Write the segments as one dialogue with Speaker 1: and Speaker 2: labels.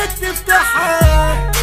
Speaker 1: اياك تفتحها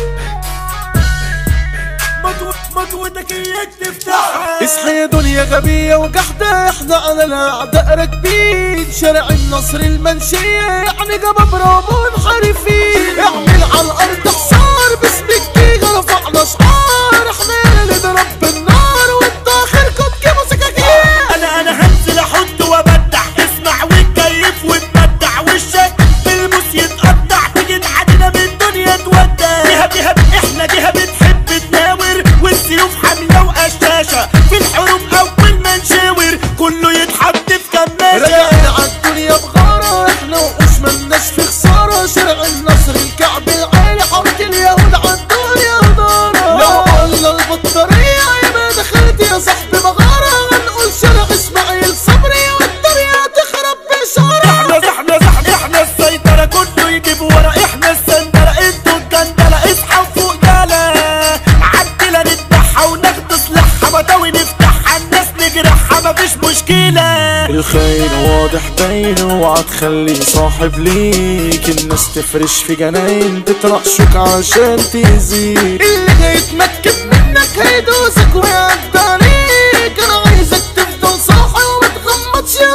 Speaker 1: مطوتك اياك تفتحها
Speaker 2: اصحى يا دنيا غبية وقحدة احنا على الاعداء راكبين شارع النصر المنشية يعني جبابرة منحرفين اعمل على الارض حصار باسمك جيجا رفعنا شعار احنا اللي ضرب بالنار وانت اخركم تجيبوا سكاكين
Speaker 1: انا انا هنزل احط وابدع اسمع وتكيف وتبدع وشك بالموس يتقطع تيجي تعدينا من الدنيا تودع جهه جهه احنا جهه بتحب تناور والسيوف حامله وقشاشه في الحروب اول ما نشاور كله يتحط في كماشه
Speaker 2: رجعنا عالدنيا بغارة احنا وقوش ملناش في خسارة شارع النصر الكعب العالي حرك اليهود عالدنيا هدارة لو قلنا البطارية يا ما دخلت يا صاحبي مغارة هنقول شارع اسماعيل صبري والدنيا تخرب بشارة
Speaker 1: احنا احنا احنا احنا السيطرة كله يجيب ورا احنا السندرة انتوا الجندلة اصحى وفوق يالا عدلة نذبحها وناخد سلاحها مداوي نفتحها الناس نجرحها مفيش مشكلة
Speaker 2: الخير واضح باين اوعى تخلي صاحب ليك الناس تفرش في جناين تترقشك عشان تأذيك اللي هيتمكن منك هيدوسك ويعدي عليك انا عايزك تفضل صاحي وما تغمضش يا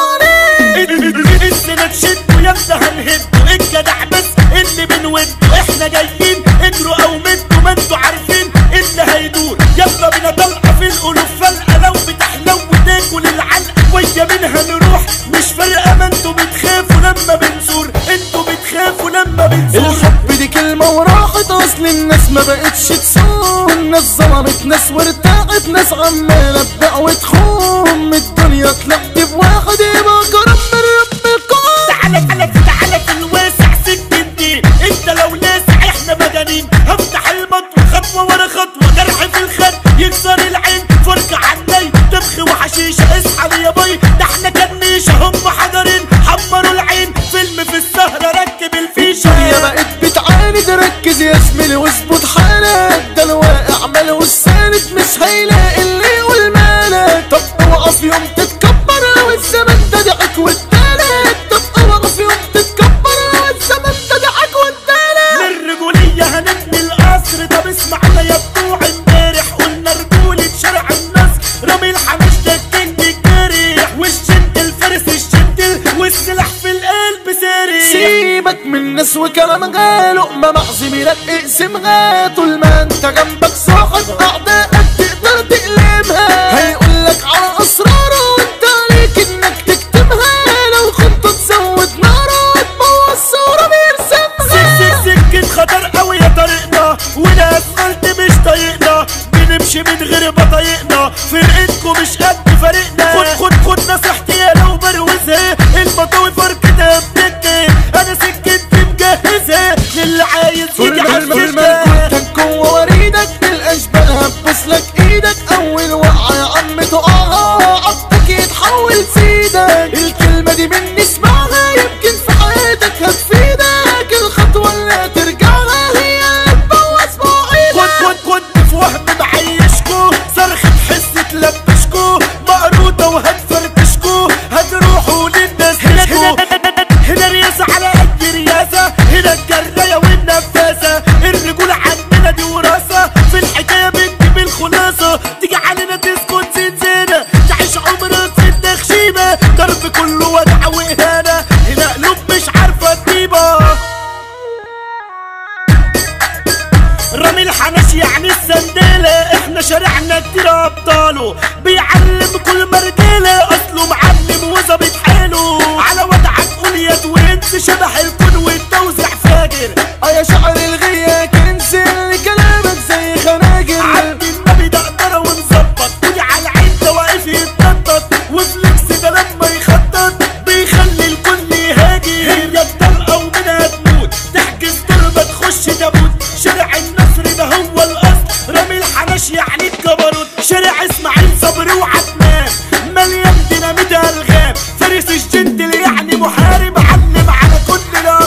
Speaker 2: صحباني
Speaker 1: السنة تشدوا يلا هنهدوا الجدع بس اللي بنوده احنا جايين اجروا او مدوا ما انتوا عارفين اللي هيدور يلا بينا طلقة في القلوب فلقة لو بتحلو وتاكل العلقة ويا منها نروح مش فارقة ما انتوا بتخافوا لما بنزور انتوا بتخافوا لما بنزور
Speaker 2: الحب دي كلمة وراحت اصل الناس ما بقتش تسوق الناس ظلمت ناس وارتاحت ناس عمالة تبيع وتخون الدنيا طلعت بواحد يبقى كرم من رب الكون
Speaker 1: تعالى تعالى تعالى في الواسع سكتين انت لو لاسع احنا مجانين هفتح المطوة خطوة ورا خطوة جرح في الخد يكسر العين فرجة عني طبخ وحشيشة اصحى يا باي ده احنا كنيشة هم حجرين حمروا العين فيلم في السهرة ركب الفيشة
Speaker 2: الدنيا بقت بتعاند ركز يا زميلي واظبط حالك ده الواقع ماله والساند مش هيلاقي اللي يقول مالك طب اوقف في يوم تتكبر لو الزمن ده دعك وادالك طب اوقف في يوم تتكبر لو الزمن ده دعك وادالك
Speaker 1: للرجولية هنبني القصر طب اسمعنا يا بتوع امبارح قلنا رجولة شارع النصر رامي الحماش ده الكينج الجارح والشد الفارس الشد والسلاح في القلب سارح
Speaker 2: سيبك من الناس وكلام غالق ما مع زميلك اقسم غا طول ما انت جنبك صاحب اعدائك تقدر تقلبها هيقولك على اسراره وانت عليك انك تكتبها لو خطة تزود ناره وتبوظ صورة بيرسمها
Speaker 1: سك سكة خطر قوي يا طريقنا وناس قلت مش طايقنا بنمشي من غير بطايقنا فرقتكم مش قد فريقنا خد خد خد نصيحتي يا لو بروزها المطاوي فرقتها بتكة انا سكتي مجهزها للي عايز يجي
Speaker 2: فيلم
Speaker 1: على
Speaker 2: فيلم
Speaker 1: السكة
Speaker 2: كنت جوه وريدك الاشبال هتبوس لك ايدك اول وقعه يا عم تقعها عضك يتحول سيدك الكلمه دي مني اسمعها يمكن في حياتك هتفيدك الخطوه اللي هترجعها هي اللي تبوظ مواعيدك
Speaker 1: خد خد خد في وهم معيشكو صرخة حس تلبشكو مقروطة وهتفركشكو هتروحوا للناس هنا هنا رياسة على قد رياسة هنا الجراية والنفاسة الرجولة عندنا دي وراثة في الحكاية بتجيب الخلاصة تيجي علينا تسكت زنزانة تعيش عمرك في التخشيبة ضرب كله ودع وإهانة هنا قلوب مش عارفة تجيبها رامي الحناش يعني السندالة احنا شارعنا كتير ابطاله بيعلم كل مرجالة اصله معلم وظابط حاله على وضعك قول يا توينس شبح الكون والتوزيع فاجر
Speaker 2: اه يا شعر الغيا كنز اللي كلامك زي خناجر
Speaker 1: عبد النبي ده قدره ونظبط ودي على العين ده واقف يتنطط وفليكس ده لما يخطط بيخلي الكل يهاجر هي الطلقه ومنها تموت تحجز تربه تخش تابوت شارع النصر ده هو الاصل رامي الحناش يعني الجبروت شارع اسماعيل صبري وعدنان مليان ديناميت الغام فارس الجندل يعني محارب علم على كل لا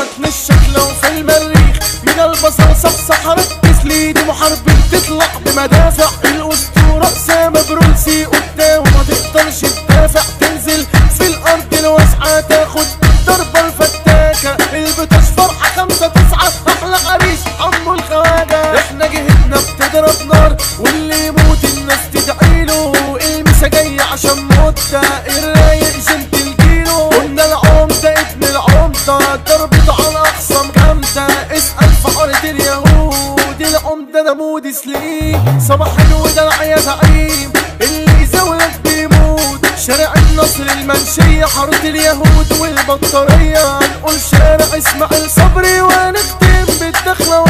Speaker 2: هتنشك لو في المريخ من البصر صحصح ركز لي دي محاربين تطلع بمدافع الاسطورة اسامة برولسي قدام وما تقدرش تدافع تنزل في الارض الواسعة تاخد الضربة الفتاكة البطاش فرحة خمسة تسعة احلى عريس عمو الخواجة احنا جهتنا بتضرب نار واللي يموت الناس تدعيله المسا جاي عشان موتة الرايق جنت الجيله قلنا العمدة ابن العمدة ضربته على اخصام جامدة اسأل في ارض اليهود العمدة ده مود سليم صباح الوداع يا زعيم اللي يزولك بيموت شارع النصر المنشية حارة اليهود والبطارية هنقول شارع اسماعيل صبري ونختم بالدخلة